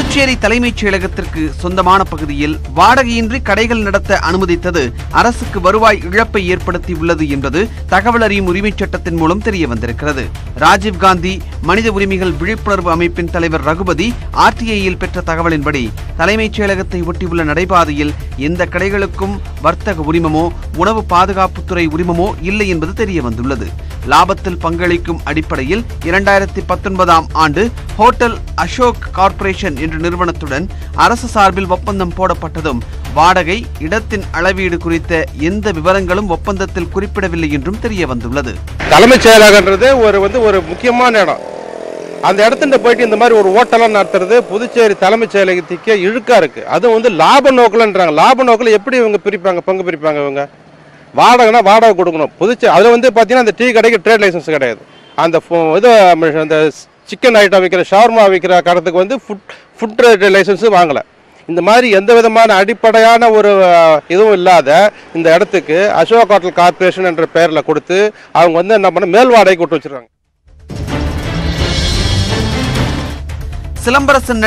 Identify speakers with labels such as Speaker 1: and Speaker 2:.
Speaker 1: புதுச்சேரி தலைமைச் செயலகத்திற்கு சொந்தமான பகுதியில் வாடகையின்றி கடைகள் நடத்த அனுமதித்தது அரசுக்கு வருவாய் இழப்பை ஏற்படுத்தியுள்ளது என்பது தகவல் அறியும் உரிமைச் சட்டத்தின் மூலம் தெரிய வந்திருக்கிறது ராஜீவ்காந்தி மனித உரிமைகள் விழிப்புணர்வு அமைப்பின் தலைவர் ரகுபதி ஆர்டிஐயில் பெற்ற தகவலின்படி தலைமைச் செயலகத்தை ஒட்டியுள்ள நடைபாதையில் எந்த கடைகளுக்கும் வர்த்தக உரிமமோ உணவு பாதுகாப்புத்துறை உரிமமோ இல்லை என்பது தெரிய வந்துள்ளது லாபத்தில் பங்களிக்கும் அடிப்படையில் இரண்டாயிரத்தி பத்தொன்பதாம் ஆண்டு ஹோட்டல் அசோக் கார்ப்பரேஷன் என்ற நிறுவனத்துடன் அரசு சார்பில் ஒப்பந்தம் போடப்பட்டதும் வாடகை இடத்தின் அளவீடு குறித்த எந்த விவரங்களும் ஒப்பந்தத்தில் குறிப்பிடவில்லை என்றும் தெரிய வந்துள்ளது
Speaker 2: தலைமைச் செயலகன்றது ஒரு வந்து ஒரு முக்கியமான இடம் அந்த இடத்துல போயிட்டு இந்த மாதிரி ஒரு ஓட்டெல்லாம் நடத்துறது புதுச்சேரி தலைமைச் செயலகத்துக்கே இழுக்கா இருக்கு அதுவும் வந்து லாப நோக்கில்ன்றாங்க லாப நோக்கில் எப்படி இவங்க பிரிப்பாங்க பங்கு பிரிப்பாங்க இவங்க வாடகைனா வாடகை கொடுக்கணும் புதுச்சேரி அதில் வந்து பார்த்தீங்கன்னா அந்த டீ கடைக்கு ட்ரேட் லைசன்ஸ் கிடையாது அந்த ஃபு- இது அந்த சிக்கன் ஐட்டம் விற்கிற ஷவர்மா விற்கிற கடத்துக்கு வந்து ஃபுட் ஃபுட் ட்ரேட் லைசன்ஸும் வாங்கலை இந்த மாதிரி எந்த விதமான அடிப்படையான ஒரு அஹ், இதுவும் இல்லாத இந்த இடத்துக்கு அசோக் ஹோட்டல் கார்ப்பரேஷன் என்ற பெயரில் கொடுத்து அவங்க வந்து என்ன பண்ண மேல் வாடகைக்கு விட்டு வச்சிருக்காங்க
Speaker 1: சிலம்பரசன்